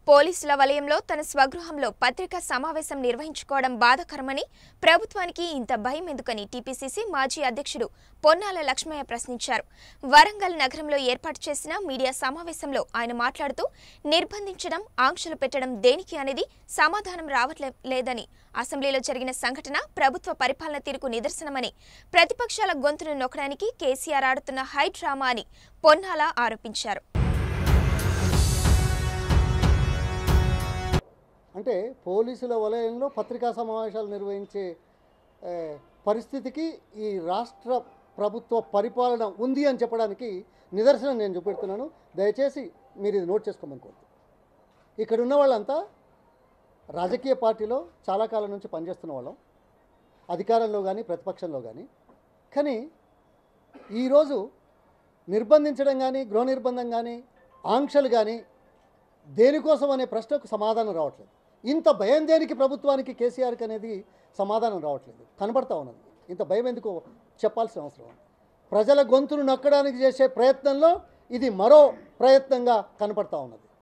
పోలీసుల వలయంలో తన స్వగృహంలో పత్రికా సమావేశం నిర్వహించుకోవడం బాధాకరమని ప్రభుత్వానికి ఇంత భయం ఎందుకని టీపీసీసీ మాజీ అధ్యక్షుడు పొన్నాల లక్ష్మయ్య ప్రశ్నించారు వరంగల్ నగరంలో ఏర్పాటు చేసిన మీడియా సమావేశంలో ఆయన మాట్లాడుతూ నిర్బంధించడం ఆంక్షలు పెట్టడం దేనికి అనేది సమాధానం రావట్లే లేదని అసెంబ్లీలో జరిగిన సంఘటన ప్రభుత్వ పరిపాలన తీరుకు నిదర్శనమని ప్రతిపక్షాల గొంతును నొక్కడానికి కేసీఆర్ ఆడుతున్న హై డ్రామా అని పొన్నాల ఆరోపించారు అంటే పోలీసుల వలయంలో పత్రికా సమావేశాలు నిర్వహించే ఏ, పరిస్థితికి ఈ రాష్ట్ర ప్రభుత్వ పరిపాలన ఉంది అని చెప్పడానికి నిదర్శనం నేను చూపెడుతున్నాను దయచేసి మీరు ఇది నోట్ చేసుకోమని కోరుతున్నాను ఇక్కడ ఉన్న వాళ్ళంతా రాజకీయ పార్టీలో చాలా కాలం నుంచి పనిచేస్తున్న వాళ్ళం అధికారంలో కానీ ప్రతిపక్షంలో కానీ కానీ ఈరోజు నిర్బంధించడం కానీ గృహ నిర్బంధం కానీ ఆంక్షలు కానీ దేనికోసం అనే ప్రశ్నకు సమాధానం రావట్లేదు ఇంత భయం దేనికి ప్రభుత్వానికి కేసీఆర్కి అనేది సమాధానం రావట్లేదు కనబడతా ఉన్నది ఇంత భయం ఎందుకు చెప్పాల్సిన అవసరం ఉంది. ప్రజల గొంతును నక్కడానికి చేసే ప్రయత్నంలో ఇది మరో ప్రయత్నంగా కనపడతా ఉన్నది